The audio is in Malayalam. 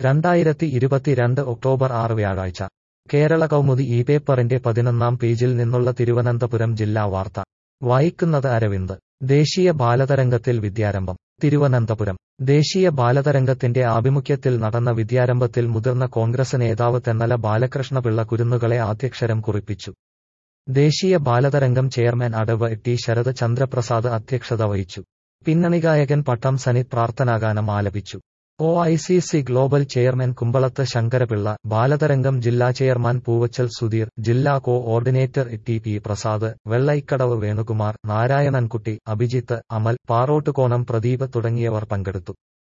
രണ്ടായിരത്തി ഇരുപത്തിരണ്ട് ഒക്ടോബർ ആറ് വ്യാഴാഴ്ച കേരള കൗമുദി ഈ പേപ്പറിന്റെ പതിനൊന്നാം പേജിൽ നിന്നുള്ള തിരുവനന്തപുരം ജില്ലാ വാർത്ത വായിക്കുന്നത് അരവിന്ദ് ദേശീയ ബാലതരംഗത്തിൽ വിദ്യാരംഭം തിരുവനന്തപുരം ദേശീയ ബാലതരംഗത്തിന്റെ ആഭിമുഖ്യത്തിൽ നടന്ന വിദ്യാരംഭത്തിൽ മുതിർന്ന കോൺഗ്രസ് നേതാവ് തെന്നല ബാലകൃഷ്ണപിള്ള കുരുന്നുകളെ ആദ്യക്ഷരം കുറിപ്പിച്ചു ദേശീയ ബാലതരംഗം ചെയർമാൻ അടവ് ടി ശരത് ചന്ദ്രപ്രസാദ് അധ്യക്ഷത വഹിച്ചു പിന്നണിഗായകൻ പട്ടം സനിത് പ്രാർത്ഥനാഗാനം ആലപിച്ചു O I C C global chairman Kumbalath Sankarapillai Balatharangam ജില്ലാ ചെയർമാൻ പൂവച്ചൽ സുധീർ ജില്ലാ coordinator T P Prasad Vellaikkadavu Venukumar Narayanankutty Abhijith Amal Parottukonam Pradeep തുടങ്ങിയവർ പങ്കെടുത്തു